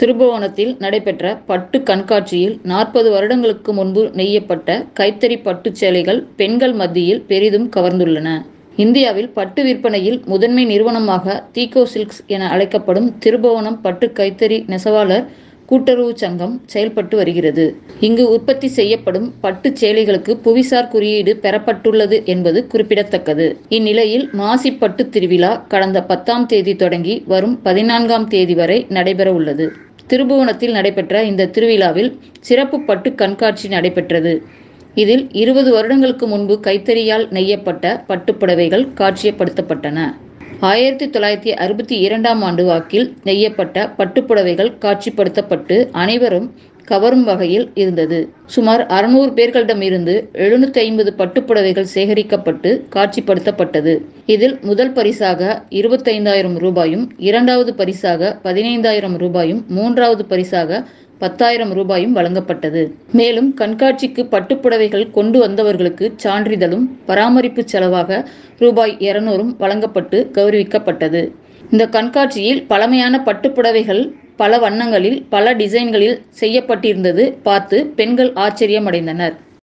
திருபுவனத்தில் நடைபெற்ற பட்டு கண்காட்சியில் நாற்பது வருடங்களுக்கு முன்பு நெய்யப்பட்ட கைத்தறி பட்டுச் சேலைகள் பெண்கள் மத்தியில் பெரிதும் கவர்ந்துள்ளன இந்தியாவில் பட்டு விற்பனையில் முதன்மை நிறுவனமாக தீகோ சில்க்ஸ் என அழைக்கப்படும் திருபுவனம் பட்டு கைத்தறி நெசவாளர் கூட்டுறவு சங்கம் செயல்பட்டு வருகிறது இங்கு உற்பத்தி செய்யப்படும் பட்டு சேலைகளுக்கு புவிசார் குறியீடு பெறப்பட்டுள்ளது என்பது குறிப்பிடத்தக்கது இந்நிலையில் மாசி பட்டு திருவிழா கடந்த பத்தாம் தேதி தொடங்கி வரும் பதினான்காம் தேதி வரை நடைபெற உள்ளது திருபுவனத்தில் நடைபெற்ற இந்த திருவிழாவில் சிறப்பு பட்டு கண்காட்சி நடைபெற்றது இதில் இருபது வருடங்களுக்கு முன்பு கைத்தறியால் நெய்யப்பட்ட பட்டுப்புடவைகள் காட்சியப்படுத்தப்பட்டன ஆயிரத்தி தொள்ளாயிரத்தி அறுபத்தி இரண்டாம் ஆண்டு வாக்கில் நெய்யப்பட்ட பட்டுப்புடவைகள் காட்சிப்படுத்தப்பட்டு அனைவரும் கவரும் வகையில் இருந்தது சுமார் அறுநூறு பேர்களிடமிருந்து எழுநூத்தி ஐம்பது பட்டுப்புடவைகள் சேகரிக்கப்பட்டு காட்சிப்படுத்தப்பட்டது இதில் முதல் பரிசாக இருபத்தைந்தாயிரம் ரூபாயும் இரண்டாவது பரிசாக பதினைந்தாயிரம் ரூபாயும் மூன்றாவது பரிசாக பத்தாயிரம் ரூபாயும் வழங்கப்பட்டது மேலும் கண்காட்சிக்கு பட்டுப்புடவைகள் கொண்டு வந்தவர்களுக்கு சான்றிதழும் பராமரிப்பு செலவாக ரூபாய் இருநூறும் வழங்கப்பட்டு கௌரவிக்கப்பட்டது இந்த கண்காட்சியில் பழமையான பட்டுப்புடவைகள் பல வண்ணங்களில் பல டிசைன்களில் செய்யப்பட்டிருந்தது பார்த்து பெண்கள் ஆச்சரியமடைந்தனர்